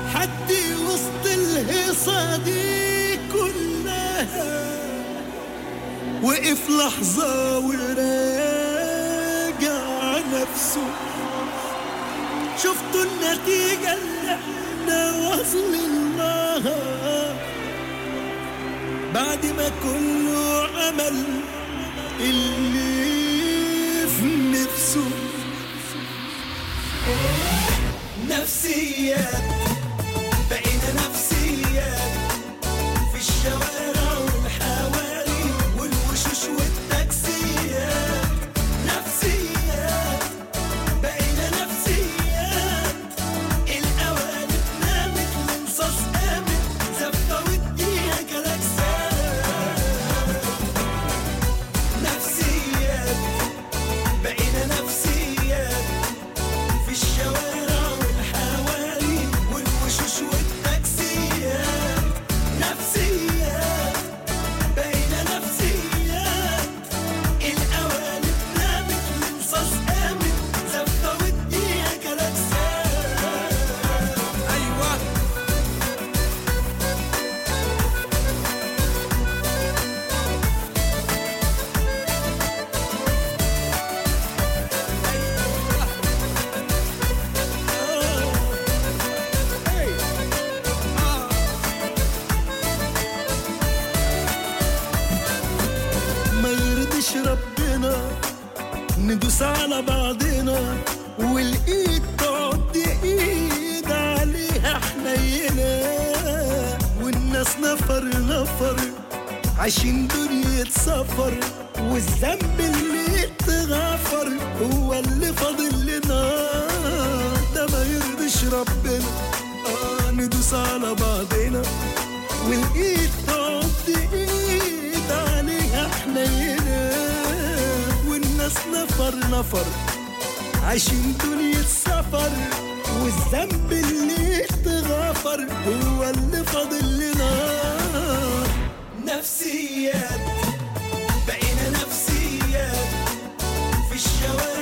حد وسط الهيصة دي كلها وقف لحظة وراجع نفسه شفتوا النتيجة اللي احنا واصلين لها بعد ما كله عمل اللي في نفسه نفسيات بقينا نفسيات في الشوارع والحواري والوشوش والتاكسيات نفسيات بقينا نفسيات القوالب نامت الانصاص قامت زفة والدنيا جلاكسات نفسيات بقينا نفسيات في الشوارع والحواري والوشوش والتاكسيات نفسيات بقينا نفسيات القوالب نامت الانصاص قامت زفة والدنيا جلاكسات ايوه ما يرضيش ربنا ندوس على بعضنا والايد تقعد ايد عليها حنينة والناس نفر نفر عايشين دنيا سفر والذنب اللي اتغفر هو اللي فاضل لنا ده ما يرضيش ربنا اه ندوس على بعضنا والايد تقعد ايد عليها حنينة والناس نفر نفر عايشين دنيا سفر والذنب اللي اتغفر هو اللي فاضل لنا نفسيات بقينا نفسيات في الشوارع